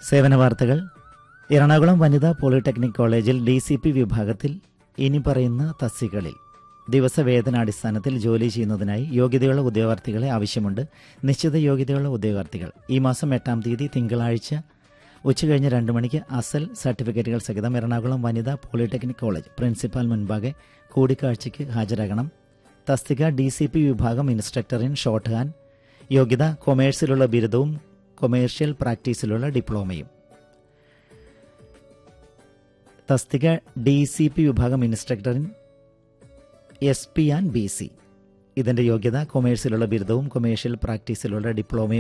സേവന വാർത്തകൾ എറണാകുളം വനിതാ പോളിടെക്നിക് കോളേജിൽ ഡി സി പി വിഭാഗത്തിൽ ഇനി പറയുന്ന തസ്തികളിൽ ദിവസവേതനാടിസ്ഥാനത്തിൽ ജോലി ചെയ്യുന്നതിനായി യോഗ്യതയുള്ള ഉദ്യോഗാർത്ഥികളെ ആവശ്യമുണ്ട് നിശ്ചിത യോഗ്യതയുള്ള ഉദ്യോഗാർത്ഥികൾ ഈ മാസം എട്ടാം തീയതി തിങ്കളാഴ്ച ഉച്ചകഴിഞ്ഞ് രണ്ട് മണിക്ക് അസൽ സർട്ടിഫിക്കറ്റുകൾ സഹിതം എറണാകുളം വനിതാ പോളിടെക്നിക് കോളേജ് പ്രിൻസിപ്പാൽ മുൻപാകെ കൂടിക്കാഴ്ചയ്ക്ക് ഹാജരാകണം തസ്തിക ഡി സി പി വിഭാഗം ഇൻസ്ട്രക്ടർ ഇൻ ഷോർട്ട് ഹാൻഡ് യോഗ്യത കൊമേഴ്സിലുള്ള ബിരുദവും കൊമേഴ്ഷ്യൽ പ്രാക്ടീസിലുള്ള ഡിപ്ലോമയും തസ്തിക ഡി സി പി വിഭാഗം instructor in S P and B C ഇതിന്റെ യോഗ്യത കൊമേഴ്സിലുള്ള ബിരുദവും കൊമേഴ്ഷ്യൽ പ്രാക്ടീസിലുള്ള ഡിപ്ലോമയും